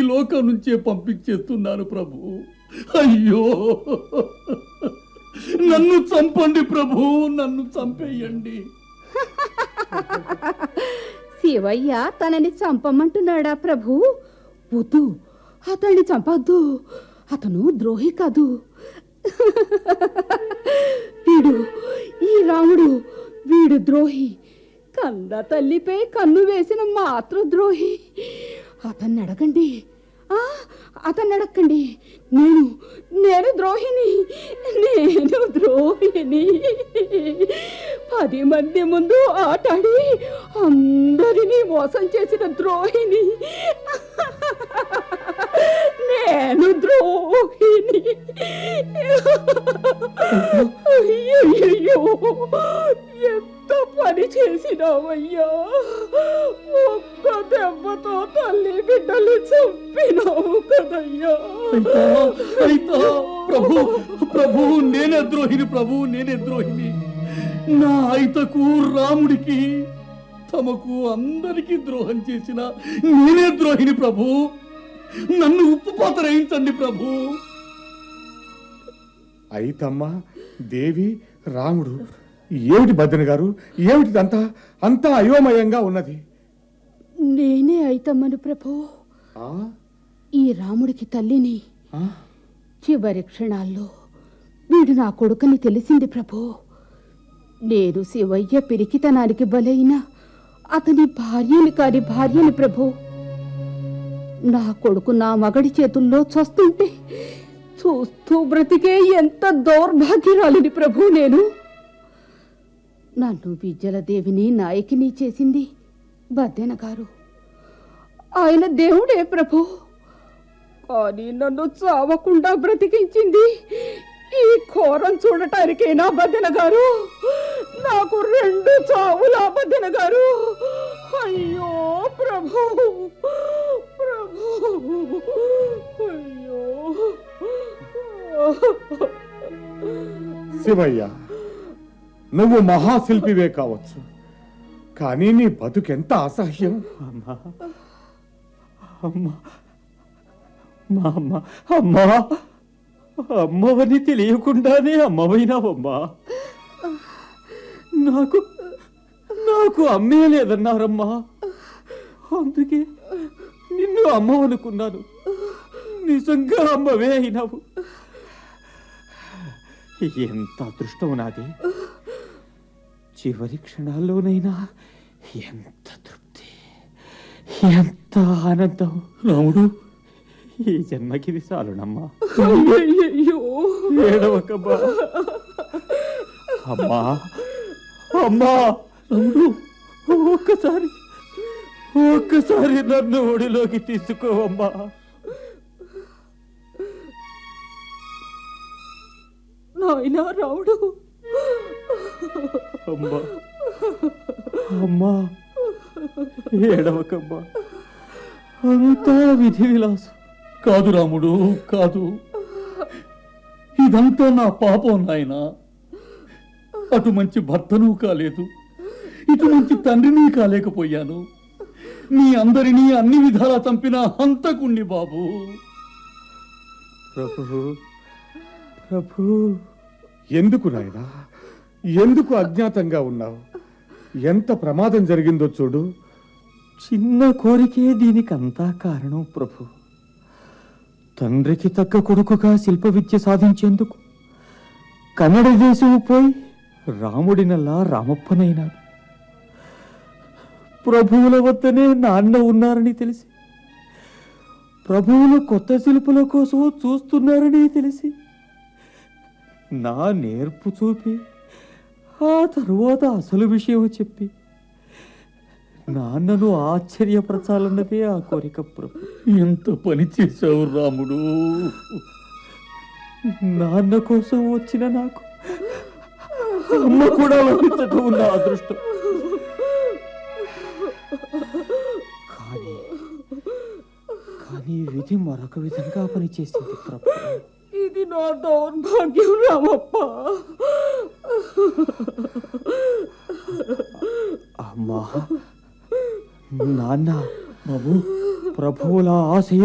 లోకం నుంచే పంపించేస్తున్నాను ప్రభు అయ్యో నన్ను చంపండి ప్రభు నన్ను చంపేయండి శివయ్య తనని చంపమంటున్నాడా ప్రభు వద్దు అతన్ని చంపొద్దు అతను ద్రోహి కాదు వీడు ఈ రాముడు వీడు ద్రోహి కన్న తల్లిపై కన్ను వేసిన మాతృ ద్రోహి అతన్ని అడగండి ఆ, అతన్ని అడగండి నేను నేను ద్రోహిని నేను ద్రోహిని పది మంది ముందు ఆటాడి అందరినీ మోసం చేసిన ద్రోహిని నేను ద్రోహిని అయ్యయ్యో ఎంత పని చేసినావయ్యా ఒక్క దెబ్బతో తల్లి బిడ్డలు చంపినావు కదయ్యా అయితా అయితా ప్రభు ప్రభు నేనే ద్రోహిని ప్రభు నేనే ద్రోహిని నా అయితకు రాముడికి తమకు అందరికీ ద్రోహం చేసిన నేనే ద్రోహిని ప్రభు నన్ను ఉప్పు పాతరేయించండి ప్రభు అయితమ్మ దేవి రాముడు ఏమిటి భద్రన గారు ఏమిటిదంతా అంతా అయోమయంగా ఉన్నది నేనే అయితమ్మను ప్రభు ఆ? ఈ రాముడికి తల్లిని ఆ? చివరి క్షణాల్లో వీడు నా కొడుకని తెలిసింది ప్రభు నేను శివయ్య పిరికితనానికి బలైన అతని భార్యని కాని భార్యని ప్రభు నా కొడుకు నా మగడి చేతుల్లో చస్తుంటే చూస్తూ బ్రతికే ఎంత దౌర్భాగ్యురాలిని ప్రభు నేను నన్ను విద్యల దేవిని నాయకిని చేసింది బద్దెన గారు ఆయన దేవుడే ప్రభు కానీ నన్ను చావకుండా బ్రతికించింది ఈ ఘోరం చూడటానికేనా బద్దెన గారు నాకు రెండు చావులా బద్దెన గారు అయ్యో ప్రభు ప్రభు అయ్యో శివయ్య నువ్వు మహాశిల్పివే కావచ్చు కానీ నీ బతుకెంత అసహ్యం అమ్మా అమ్మా మా అమ్మ అమ్మా అమ్మవని తెలియకుండానే అమ్మవైనావమ్మా నాకు నాకు అమ్మే లేదన్నారమ్మా అందుకే నిన్ను అమ్మవనుకున్నాను నిజంగా అమ్మవే అయినావు ఎంత అదృష్టం నాది చివరి క్షణాల్లోనైనా ఎంత తృప్తి ఎంత ఆనందం రాముడు ఈ జన్మకిది చాలునమ్మా అయ్యయ్యో ఏడవకమ్మా అమ్మా అమ్మా రాముడు ఒక్కసారి ఒక్కసారి నన్ను ఒడిలోకి తీసుకోవమ్మా నాయనా రావుడు అమ్మా అమ్మా ఏడవకమ్మా అంతా విధి విలాసం కాదు రాముడు కాదు ఇదంతా నా పాపం నాయన అటు మంచి భర్తను కాలేదు ఇటు మంచి తండ్రిని కాలేకపోయాను మీ అందరినీ అన్ని విధాలా చంపిన హంతకుణ్ణి బాబు ప్రభు ప్రభు ఎందుకు నాయనా ఎందుకు అజ్ఞాతంగా ఉన్నావు ఎంత ప్రమాదం జరిగిందో చూడు చిన్న కోరికే దీనికంతా కారణం ప్రభు తండ్రికి తగ్గ కొడుకుగా శిల్ప విద్య సాధించేందుకు కన్నడ దేశం పోయి రాముడినల్లా రామప్పనైనాడు ప్రభువుల వద్దనే నాన్న ఉన్నారని తెలిసి ప్రభువులు కొత్త శిల్పుల కోసం చూస్తున్నారని తెలిసి నా నేర్పు చూపి ఆ తరువాత అసలు విషయం చెప్పి నాన్నను ఆశ్చర్యపరచాలన్నదే ఆ కోరిక ప్రభు ఎంత పని చేశావు రాముడు నాన్న కోసం వచ్చిన నాకు అమ్మ కూడా లభించటం ఉన్న అదృష్టం కానీ కానీ విధి మరొక విధంగా పనిచేసింది ప్రభు ఇది నా దౌర్భాగ్యం రామప్ప అమ్మా నాన్న బాబు ప్రభువుల ఆశయం